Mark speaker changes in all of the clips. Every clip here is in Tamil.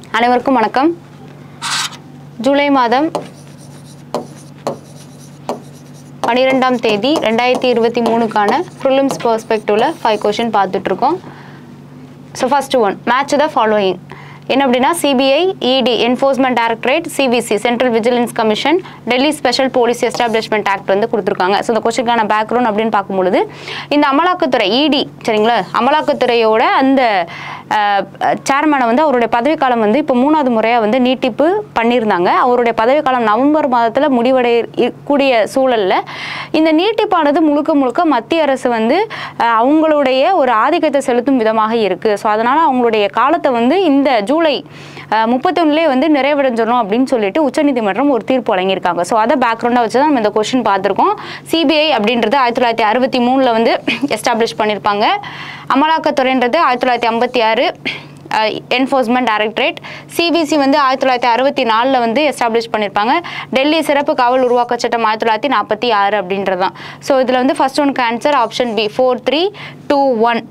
Speaker 1: அனைவருக்கும் வணக்கம் ஜூலை மாதம் பன்னிரெண்டாம் தேதி ரெண்டாயிரத்தி இருபத்தி மூணுக்கான ப்ரிலிம்ஸ் பெர்ஸ்பெக்டிவில் ஃபைவ் கொஷின் பார்த்துட்ருக்கோம் so first one match the following என்ன அப்படின்னா சிபிஐ இடி என்ஃபோர்ஸ்மெண்ட் டைரக்டரேட் சிபிசி central vigilance commission Delhi special police establishment act வந்து கொடுத்துருக்காங்க ஸோ இந்த கொஸ்டினுக்கான பேக்ரவுண்ட் அப்படின்னு பார்க்கும்பொழுது இந்த அமலாக்கத்துறை இடி சரிங்களா அமலாக்கத்துறையோட அந்த சேர்மனை வந்து அவருடைய பதவிக்காலம் வந்து இப்போ மூணாவது முறையாக வந்து நீட்டிப்பு பண்ணியிருந்தாங்க அவருடைய பதவிக்காலம் நவம்பர் மாதத்தில் முடிவடைய இ- கூடிய சூழலில் இந்த நீட்டிப்பானது முழுக்க முழுக்க மத்திய அரசு வந்து அஹ், அவங்களுடைய ஒரு ஆதிக்கத்தை செலுத்தும் விதமாக இருக்குது ஸோ அதனால் அவங்களுடைய காலத்தை வந்து இந்த ஜூலை முப்பத்தொன்னுலேயே வந்து நிறைவடைஞ்சிடணும் அப்படின்னு சொல்லிட்டு உச்சநீதிமன்றம் ஒரு தீர்ப்பு வழங்கியிருக்காங்க ஸோ அதை பேக்ரவுண்டாக வச்சு தான் நம்ம இந்த கொஷின் பார்த்துருக்கோம் சிபிஐ அப்படின்றது ஆயிரத்தி தொள்ளாயிரத்தி அறுபத்தி மூணில் வந்து எஸ்டாப்ளிஷ் பண்ணியிருப்பாங்க அமலாக்கத்துறைன்றது ஆயிரத்தி தொள்ளாயிரத்தி ஐம்பத்தி ஆறு என்ஃபோர்ஸ்மெண்ட் டைரக்டரேட் சிபிசி வந்து ஆயிரத்தி தொள்ளாயிரத்தி அறுபத்தி நாலில் வந்து எஸ்டாப்ளிஷ் பண்ணியிருப்பாங்க டெல்லி சிறப்பு காவல் உருவாக்க சட்டம் ஆயிரத்தி தொள்ளாயிரத்தி நாற்பத்தி ஆறு அப்படின்றது தான் ஸோ இதில் வந்து ஃபர்ஸ்ட் ஒனுக்கு answer option B four three two one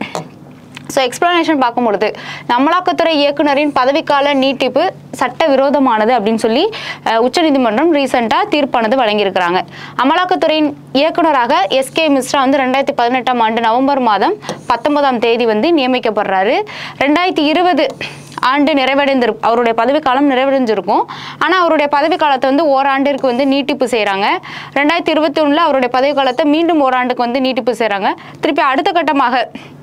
Speaker 1: so explanation பார்க்கும்பொழுது இந்த அமலாக்கத்துறை இயக்குனரின் பதவிக்கால நீட்டிப்பு சட்ட விரோதமானது அப்படின்னு சொல்லி அஹ், உச்சநீதிமன்றம் ரீசெண்டாக தீர்ப்பானது வழங்கியிருக்கிறாங்க அமலாக்கத்துறையின் இயக்குனராக எஸ்கே மிஸ்ரா வந்து ரெண்டாயிரத்தி பதினெட்டாம் ஆண்டு நவம்பர் மாதம் பத்தொன்பதாம் தேதி வந்து நியமிக்கப்படுறாரு ரெண்டாயிரத்தி இருபது ஆண்டு நிறைவடைந்திரு அவருடைய பதவிக்காலம் நிறைவடைஞ்சிருக்கும் ஆனால் அவருடைய பதவிக்காலத்தை வந்து ஓராண்டிற்கு வந்து நீட்டிப்பு செய்கிறாங்க ரெண்டாயிரத்தி இருபத்தி ஒன்றில் அவருடைய பதவிக்காலத்தை மீண்டும் ஓராண்டுக்கு வந்து நீட்டிப்பு செய்கிறாங்க திருப்பி அடுத்த கட்டமாக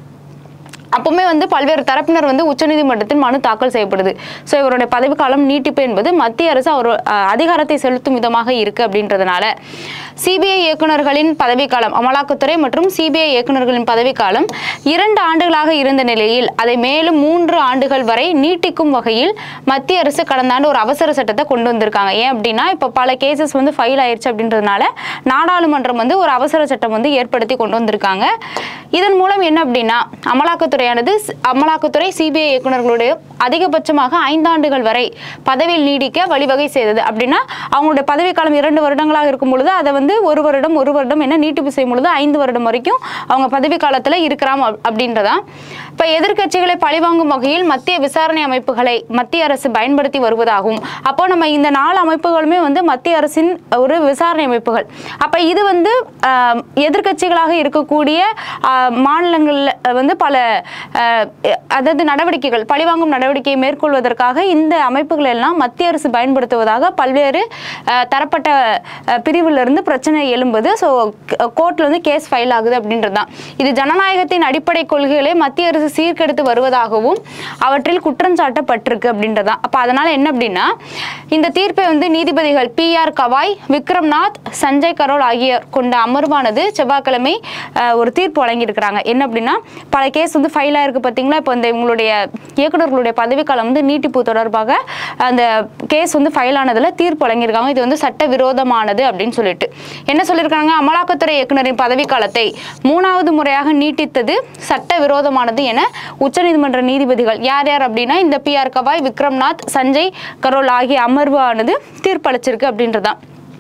Speaker 1: அப்பவுமே வந்து பல்வேறு தரப்பினர் வந்து உச்சநீதிமன்றத்தில் மனு தாக்கல் செய்யப்படுது ஸோ இவருடைய பதவிக்காலம் நீட்டிப்பு என்பது மத்திய அரசு அவர் அஹ், அதிகாரத்தை செலுத்தும் விதமாக இருக்கு அப்படின்றதுனால சிபிஐ இயக்குனர்களின் பதவிக்காலம் அமலாக்கத்துறை மற்றும் சிபிஐ இயக்குனர்களின் பதவிக்காலம் இரண்டு ஆண்டுகளாக இருந்த நிலையில் அதை மேலும் மூன்று ஆண்டுகள் வரை நீட்டிக்கும் வகையில் மத்திய அரசு கடந்த ஆண்டு ஒரு அவசர சட்டத்தை கொண்டு வந்திருக்காங்க ஏன் அப்படின்னா இப்போ பல கேசஸ் வந்து ஃபைல் ஆயிருச்சு அப்படின்றதுனால நாடாளுமன்றம் வந்து ஒரு அவசர சட்டம் வந்து ஏற்படுத்தி கொண்டு வந்திருக்காங்க இதன் மூலம் என்ன அப்படின்னா அமலாக்கத்துறையானது ஸ்- அமலாக்கத்துறை சிபிஐ இயக்குனர்களுடைய அதிகபட்சமாக ஐந்தாண்டுகள் வரை பதவியில் நீடிக்க வழிவகை செய்தது அப்படின்னா அவங்களுடைய பதவிக்காலம் இரண்டு வருடங்களாக இருக்கும் பொழுது அதை வந்து ஒரு வருடம் ஒரு வருடம் என்ன நீட்டிப்பு செய்யும் பொழுது ஐந்து வருடம் வரைக்கும் அவங்க பதவி காலத்தில் இருக்கிறாம் அப்- அப்படின்றதான் இப்போ எதிர்க்கட்சிகளை பழிவாங்கும் வகையில் மத்திய விசாரணை அமைப்புகளை மத்திய அரசு பயன்படுத்தி வருவதாகும் அப்போ நம்ம இந்த நாலு அமைப்புகளுமே வந்து மத்திய அரசின் ஒரு விசாரணை அமைப்புகள் அப்போ இது வந்து ஆஹ், எதிர்க்கட்சிகளாக இருக்கக்கூடிய ஆஹ், மாநிலங்கள்ல வந்து பல ஆஹ், அதாவது நடவடிக்கைகள் பழிவாங்கும் நடவடிக்கையை மேற்கொள்வதற்காக இந்த அமைப்புகள் எல்லாம் மத்திய அரசு பயன்படுத்துவதாக பல்வேறு ஆஹ், தரப்பட்ட ஆஹ், பிரிவுல இருந்து பிரச்சனை எழும்புது ஸோ கோர்ட்ல வந்து கேஸ் ஃபைல் ஆகுது அப்படின்றது தான் இது ஜனநாயகத்தின் அடிப்படை கொள்கைகளை மத்திய அரசு சீர்கெடுத்து வருவதாகவும் அவற்றில் குற்றம் சாட்டப்பட்டிருக்கு அப்படின்றது தான் அப்போ அதனால என்ன அப்படின்னா இந்த தீர்ப்பை வந்து நீதிபதிகள் பி ஆர் கவாய் விக்ரம்நாத் சஞ்சய் கரோல் ஆகியோர் கொண்ட அமர்வானது செவ்வாய்க்கிழமை அஹ், ஒரு தீர்ப்பு வழங்கியிருக்கிறாங்க என்ன அப்படின்னா பல கேஸ் வந்து ஃபைல் ஆயிருக்கு பார்த்தீங்களா இப்போ இந்த இவங்களுடைய இயக்குனர்களுடைய பதவிக்காலம் வந்து நீட்டிப்பு தொடர்பாக அந்த கேஸ் வந்து ஃபைல் ஆனதில் தீர்ப்பு வழங்கியிருக்காங்க இது வந்து சட்ட விரோதமானது அப்படின்னு சொல்லிட்டு என்ன சொல்லியிருக்காங்க அமலாக்கத்துறை இயக்குனரின் பதவிக்காலத்தை மூணாவது முறையாக நீட்டித்தது சட்ட விரோதமானது என உச்சநீதிமன்ற நீதிபதிகள் யார் யார் அப்படின்னா இந்த பி ஆர் கவாய் விக்ரம்நாத் சஞ்சய் கரோல் ஆகிய அமர்வு ஆனது தீர்ப்பளிச்சிருக்கு அப்படின்றதான்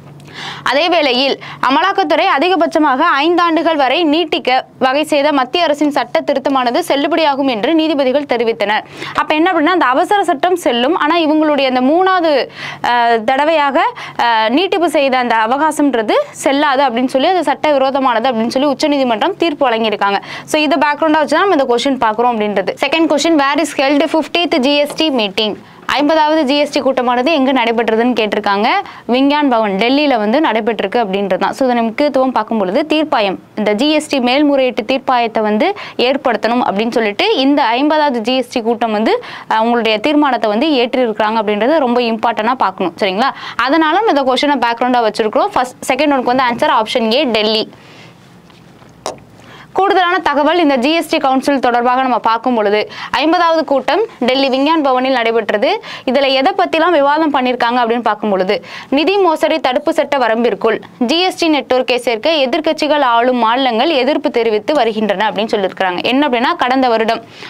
Speaker 1: அதே வேளையில் அமலாக்கத்துறை அதிகபட்சமாக ஐந்தாண்டுகள் வரை நீட்டிக்க வகை செய்த மத்திய அரசின் சட்ட திருத்தமானது செல்லுபடியாகும் என்று நீதிபதிகள் தெரிவித்தனர் அப்ப என்ன அப்படின்னா அந்த அவசர சட்டம் செல்லும் ஆனா இவங்களுடைய அந்த மூணாவது அஹ், தடவையாக அஹ், நீட்டிப்பு செய்த அந்த அவகாசம்ன்றது செல்லாது அப்படின்னு சொல்லி அது சட்ட விரோதமானது அப்படின்னு சொல்லி உச்சநீதிமன்றம் தீர்ப்பு வழங்கியிருக்காங்க ஸோ இதை பேக்ரவுண்டாக வச்சு தான் நம்ம இந்த கொஸ்டின் பார்க்குறோம் அப்படின்றது second question where is held fiftieth GST meeting ஐம்பதாவது ஜிஎஸ்டி கூட்டமானது எங்கே நடைபெற்றதுன்னு கேட்டிருக்காங்க விஞ்ஞான் பவன் டெல்லியில் வந்து நடைபெற்றிருக்கு அப்படின்றது தான் ஸோ இதன் முக்கியத்துவம் பார்க்கும்பொழுது தீர்ப்பாயம் இந்த ஜிஎஸ்டி மேல்முறையீட்டு தீர்ப்பாயத்தை வந்து ஏற்படுத்தணும் அப்படின்னு சொல்லிட்டு இந்த ஐம்பதாவது ஜிஎஸ்டி கூட்டம் வந்து அஹ், அவங்களுடைய தீர்மானத்தை வந்து ஏற்றிருக்கிறாங்க அப்படின்றது ரொம்ப இம்பார்ட்டண்டாக பார்க்கணும் சரிங்களா அதனால நம்ம இந்த கொஸ்டினை பேக்ரவுண்டாக வச்சிருக்கிறோம் ஃபர்ஸ்ட் செகண்ட் ஒனுக்கு வந்து ஆன்சர் ஆப்ஷன் ஏ டெல்லி கூடுதலான தகவல் இந்த ஜிஎஸ்டி கவுன்சில் தொடர்பாக நம்ம பார்க்கும் பொழுது ஐம்பதாவது கூட்டம் டெல்லி விஞ்ஞான் பவனில் நடைபெற்றது இதில் எதை பற்றிலாம் விவாதம் பண்ணியிருக்காங்க அப்படின்னு பார்க்கும் பொழுது நிதி மோசடி தடுப்பு சட்ட வரம்பிற்குள் ஜிஎஸ்டி நெட்வொர்க்கை சேர்க்க எதிர்க்கட்சிகள் ஆளும் மாநிலங்கள் எதிர்ப்பு தெரிவித்து வருகின்றன அப்படின்னு சொல்லியிருக்கிறாங்க என்ன அப்படின்னா கடந்த வருடம்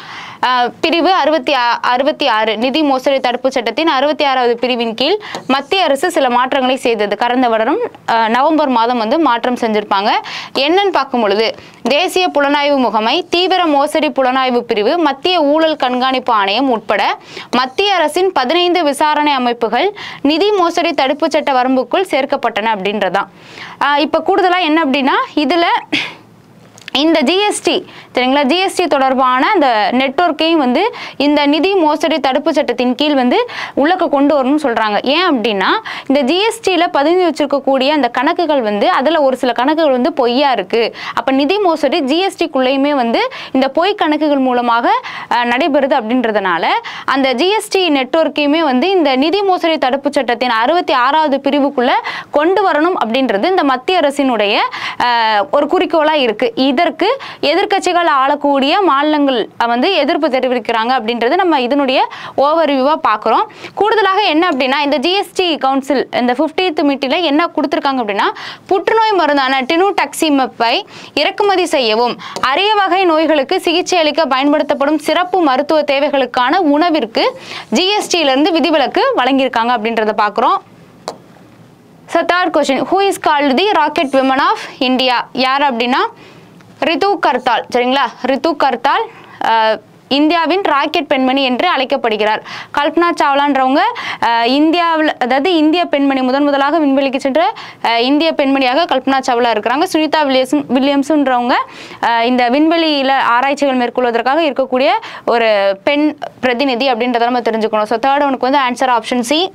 Speaker 1: அஹ், பிரிவு அறுபத்தி ஆ- அறுபத்தி ஆறு நிதி மோசடி தடுப்பு சட்டத்தின் அறுபத்தி ஆறாவது பிரிவின் கீழ் மத்திய அரசு சில மாற்றங்களை செய்தது கடந்த வருடம் அஹ், நவம்பர் மாதம் வந்து மாற்றம் செஞ்சிருப்பாங்க என்னன்னு பார்க்கும் பொழுது தேசிய புலனாய்வு முகமை தீவிர மோசடி புலனாய்வு பிரிவு மத்திய ஊழல் கண்காணிப்பு ஆணையம் உட்பட மத்திய அரசின் பதினைந்து விசாரணை அமைப்புகள் நிதி மோசடி தடுப்பு சட்ட வரம்புக்குள் சேர்க்கப்பட்டன அப்படின்றதான் ஆஹ் இப்ப கூடுதலா என்ன அப்படின்னா இதுல இந்த ஜிஎஸ்டி சரிங்களா ஜிஎஸ்டி தொடர்பான அந்த நெட்வொர்க்கையும் வந்து இந்த நிதி மோசடி தடுப்பு சட்டத்தின் கீழ் வந்து உள்ளக்க கொண்டு வரணும்னு சொல்றாங்க ஏன் அப்படின்னா இந்த ஜிஎஸ்டியில் பதிந்து வச்சிருக்கக்கூடிய அந்த கணக்குகள் வந்து அதில் ஒரு சில கணக்குகள் வந்து பொய்யா இருக்கு அப்போ நிதி மோசடி ஜிஎஸ்டிக்குள்ளேயுமே வந்து இந்த பொய் கணக்குகள் மூலமாக அஹ், நடைபெறுது அப்படின்றதுனால அந்த ஜிஎஸ்டி நெட்வொர்க்கையுமே வந்து இந்த நிதி மோசடி தடுப்பு சட்டத்தின் அறுபத்தி ஆறாவது பிரிவுக்குள்ள கொண்டு வரணும் அப்படின்றது இந்த மத்திய அரசினுடைய அஹ், ஒரு குறிக்கோளா இருக்கு இதற்கு எதிர்க்கட்சிகள் ஆளக்கூடிய மாநிலங்கள் வந்து எதிர்ப்பு தெரிவிக்கிறாங்க அப்படின்றது நம்ம இதனுடைய ஓவர் வியூவாக பார்க்குறோம் கூடுதலாக என்ன அப்படின்னா இந்த ஜிஎஸ்டி கவுன்சில் இந்த ஃபிஃப்டீத் மீட்டில் என்ன கொடுத்துருக்காங்க அப்படின்னா புற்றுநோய் மருந்தான டினுடாக்சிமெப்பை இறக்குமதி செய்யவும் அரிய வகை நோய்களுக்கு சிகிச்சை அளிக்க பயன்படுத்தப்படும் சிறப்பு மருத்துவ தேவைகளுக்கான உணவிற்கு ஜிஎஸ்டியிலிருந்து விதிவிலக்கு வழங்கியிருக்காங்க அப்படின்றத பார்க்குறோம் so third question who is called the rocket women of India யார் அப்படின்னா ரிது கர்த்தால் சரிங்களா ரிது கர்த்தால் அஹ், இந்தியாவின் ராக்கெட் பெண்மணி என்று அழைக்கப்படுகிறார் கல்பனா சாவ்லான்றவங்க அஹ், இந்தியாவில் அதாவது இந்திய பெண்மணி முதன் முதலாக விண்வெளிக்கு சென்ற அஹ், இந்திய பெண்மணியாக கல்பனா சாவ்லா இருக்கிறாங்க சுனிதா வில்லியம்ஸ் வில்லியம்ஸுன்றவங்க அஹ், இந்த விண்வெளியில் ஆராய்ச்சிகள் மேற்கொள்வதற்காக இருக்கக்கூடிய ஒரு பெண் பிரதிநிதி அப்படின்றத நம்ம தெரிஞ்சுக்கணும் ஸோ தேர்ட் ஒனுக்கு வந்து ஆன்சர் ஆப்ஷன் சி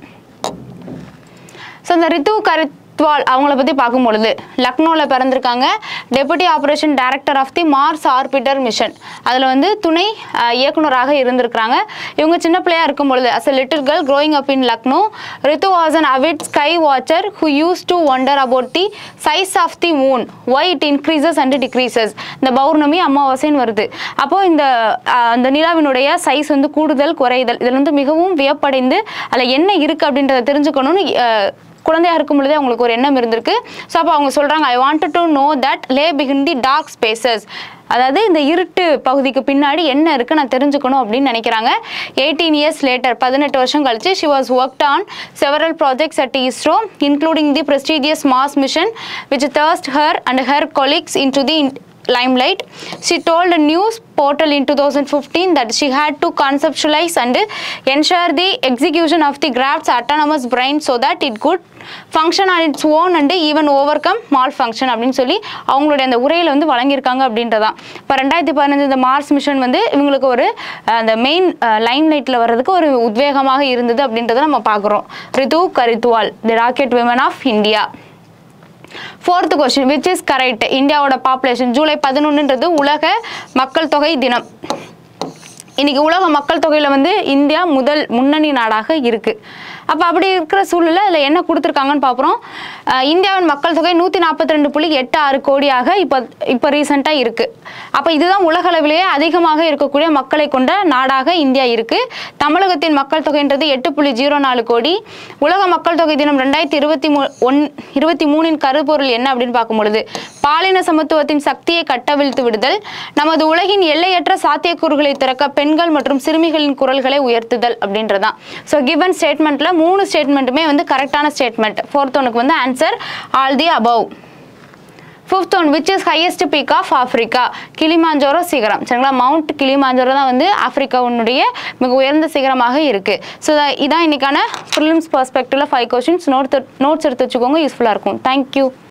Speaker 1: ஸோ இந்த ரித்து கரித்வால் அவங்கள பற்றி பார்க்கும் பொழுது லக்னோவில் பிறந்திருக்காங்க deputy operation director of the Mars orbiter mission அதில் வந்து துணை அஹ், இயக்குனராக இருந்திருக்கிறாங்க இவங்க சின்ன பிள்ளையா இருக்கும் பொழுது as a little girl growing up in Lucknow Ritu was an avid sky watcher who used to wonder about the size of the moon why it increases and decreases இந்த பௌர்ணமி அமாவாசைன்னு வருது அப்போ இந்த அஹ், அந்த நிலாவினுடைய சைஸ் வந்து கூடுதல் குறைதல் இதில் வந்து மிகவும் வியப்படைந்து அதில் என்ன இருக்கு அப்படின்றத தெரிஞ்சுக்கணும்னு அஹ், குழந்தையா இருக்கும் பொழுதே அவங்களுக்கு ஒரு எண்ணம் இருந்திருக்கு ஸோ அப்போ அவங்க சொல்றாங்க I wanted to know that lay பிகின் தி டார்க் ஸ்பேசஸ் அதாவது இந்த இருட்டு பகுதிக்கு பின்னாடி என்ன இருக்கு நான் தெரிஞ்சுக்கணும் அப்படின்னு நினைக்கிறாங்க எயிட்டீன் இயர்ஸ் லேட்டர் பதினெட்டு வருஷம் கழிச்சு she was worked on several projects at ISRO including the prestigious Mars mission which thrust her and her colleagues into the limelight. She told a news portal in 2015 that she had to conceptualize and ensure the execution of the craft's autonomous brain so that it could function on its own and even overcome malfunction அப்படின்னு சொல்லி அவங்களுடைய அந்த உரையில் வந்து வழங்கியிருக்காங்க அப்படின்றதான் இப்போ ரெண்டாயிரத்தி பதினஞ்சு இந்த மார்ஸ் மிஷன் வந்து இவங்களுக்கு ஒரு அஹ், அந்த மெயின் லைம் லைட்டில் வர்றதுக்கு ஒரு உத்வேகமாக இருந்தது அப்படின்றத நம்ம பார்க்குறோம் Ritu Karidhal the rocket women of India fourth question which is correct இந்தியாவோட பாப்புலேஷன் ஜூலை பதினொன்றுன்றது உலக மக்கள் தொகை தினம் இன்னைக்கு உலக மக்கள் தொகையில வந்து இந்தியா முதல் முன்னணி நாடாக இருக்கு அப்போ அப்படி இருக்கிற சூழ்நிலை அதில் என்ன கொடுத்துருக்காங்கன்னு பார்க்குறோம் அஹ் இந்தியாவின் மக்கள் தொகை நூற்றி நாற்பத்தி ரெண்டு புள்ளி எட்டு ஆறு கோடியாக இப்போ இப்போ ரீசெண்டாக இருக்கு அப்போ இதுதான் உலக அளவிலேயே அதிகமாக இருக்கக்கூடிய மக்களை கொண்ட நாடாக இந்தியா இருக்கு தமிழகத்தின் மக்கள் தொகைன்றது எட்டு புள்ளி ஜீரோ நாலு கோடி உலக மக்கள் தொகை தினம் ரெண்டாயிரத்தி இருபத்தி மூ ஒன் இருபத்தி மூணின் கருப்பொருள் என்ன அப்படின்னு பார்க்கும் பொழுது பாலின சமத்துவத்தின் சக்தியை கட்டவிழ்த்து விடுதல் நமது உலகின் எல்லையற்ற சாத்தியக்கூறுகளை திறக்க பெண்கள் மற்றும் சிறுமிகளின் குரல்களை உயர்த்துதல் அப்படின்றதான் ஸோ கிவன் ஸ்டேட்மெண்ட்ல மூணு ஸ்டேட்மெண்ட்டுமே வந்து கரெக்டான ஸ்டேட்மெண்ட் ஃபோர்த் ஒனுக்கு வந்து answer all the above fifth one which is highest peak of Africa Kilimanjaro சிகரம் சரிங்களா மவுண்ட் கிளிமாஞ்சோரோ தான் வந்து ஆஃப்ரிக்காவுடைய மிக உயர்ந்த சிகரமாக இருக்கு ஸோ இதான் இன்னைக்கான ப்ரிலிம்ஸ் பர்ஸ்பெக்டிவ்ல ஃபைவ் கொஸ்டின்ஸ் நோட் நோட்ஸ் எடுத்து வச்சுக்கோங்க யூஸ்ஃபுல்லாக இருக்கும் தேங்க்யூ